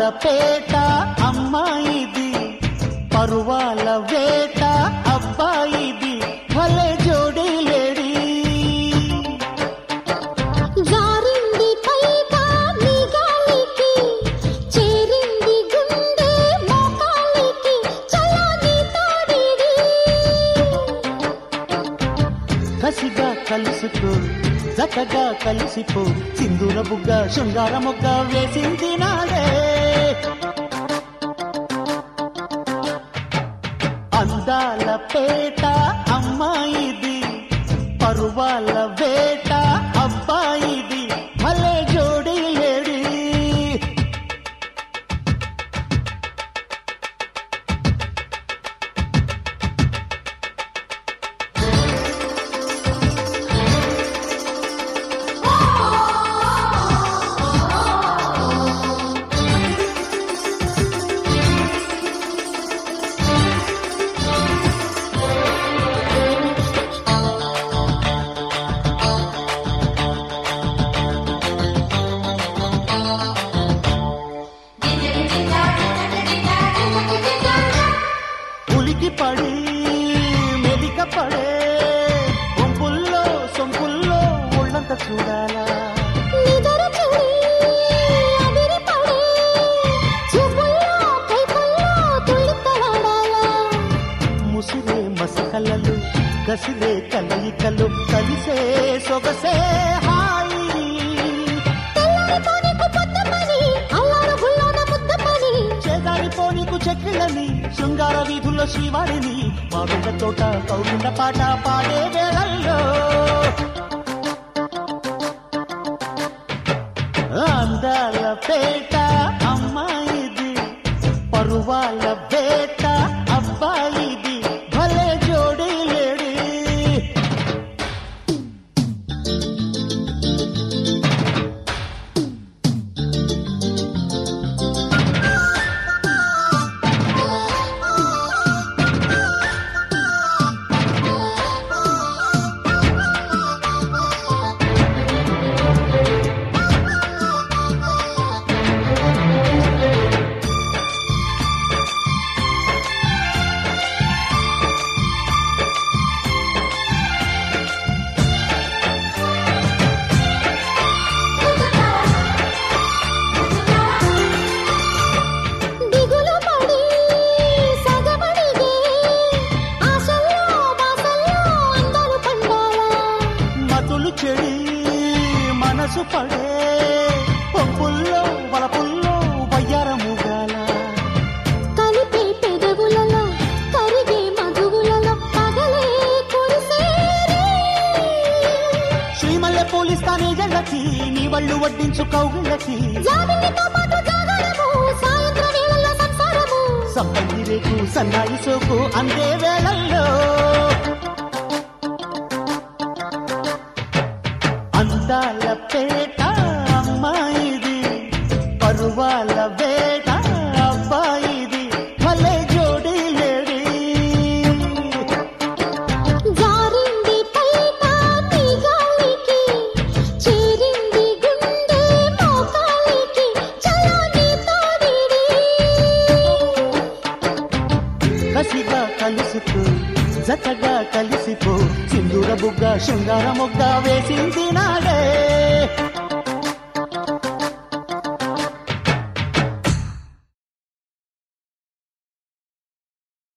పేట అమ్మాయిది పరువాల వేట అబ్బాయిది భలే జోడి లేడీ జారింది పైట నీ గాలికి చేరింది గుండె మోకాలికి చలో నీ తోడిడి కసిగా కలుసుకో జతగా కలిసిపో సింధూర బుగ్గ శృంగార మొగ్గ వేసింది నాడే అందాల పేట అమ్మాయిది పరువాల వేట అబ్బాయిది భలే జోడి లేడీ ఉలికి పడి మెలిక పడే ఒంపుల్లో సొంపుల్లో ఒళ్ళంత చూడాలా నిదర చెడి అదిరి పడే చూపుల్లో కైపుల్లో తుళ్ళిత్తలాడాలా ముసిరే మసకలలు కసిరే కలయికలు కలిసే సొగసే హాయి తెల్లారితో నీకు పొద్దమని అల్లారు గుల్లోన ముద్దమని చేదారిపోనీకు చెక్కిళ్ళని శృంగార వీధుల్లో శ్రీవారిని మామిళ్ళ తోట కౌగుండ పాట పాడే వేళల్లో అందాల పేట అమ్మాయిది పరువాల వేట అబ్బాయిది భలే జోడి లేడీ దిగులు పడి సగమడిగే ఆశల్లో బాసల్లో అందరూ పండాలా మతులు చెడి మనసు పడే పొంపుల్లో వలపుల్లో వయ్యారముగాల కలిపే పెదవులలో కరిగే మధువులలో పగలే కురిసేరే శ్రీమల్లె పోలిస్తానే జళ్ళకి నీ వళ్ళు వడ్డించు కౌగిళ్ళకి జాబిల్లితో పాటు జాగరము సాయంత్రం వేళల్లో సంసారము సప్పంగి రేకు సన్నాయి సోకు అందే వేళల్లో అందాల పేట అమ్మాయిది పరువాల వేట అబ్బాయిది భలే జోడి లేడీ జారింది పైట నీ గాలికి చేరింది గుండె మోకాలికి చలో నీ తోడిడి కసిగా కలిసిపో జతగా కలిసిపో సింధూర బుగ్గ శృంగార మొగ్గ వేసింది నాడే